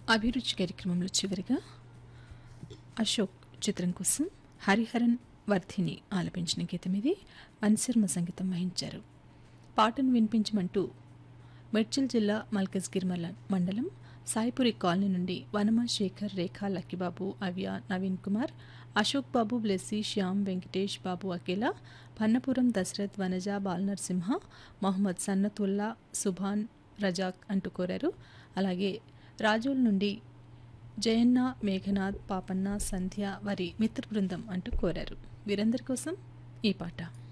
అభిరుచి కార్యక్రమంలో చివరిగా అశోక్ చిత్రం కోసం హరిహరన్ వర్ధిని ఆలపించిన గీతం ఇది అన్శర్మ సంగీతం వహించారు పాటను వినిపించమంటూ మెడ్చల్ జిల్లా మల్కజ్గిర్ మల్ల- మండలం సాయిపురి కాలనీ నుండి వనమ శేఖర్ రేఖా లక్కిబాబు అవ్య నవీన్ కుమార్ అశోక్ బాబు బ్లెస్సీ శ్యామ్ వెంకటేష్ బాబు అకేలా పన్నపురం దశరథ్ వనజ బాలనరసింహ మొహమ్మద్ సన్నతుల్లా సుభాన్ రజాక్ అంటూ కోరారు అలాగే రాజోల్ నుండి జయన్న మేఘనాథ్ పాపన్న సంధ్య వారి మిత్ర బృందం అంటూ కోరారు వీరందరి కోసం ఈ పాట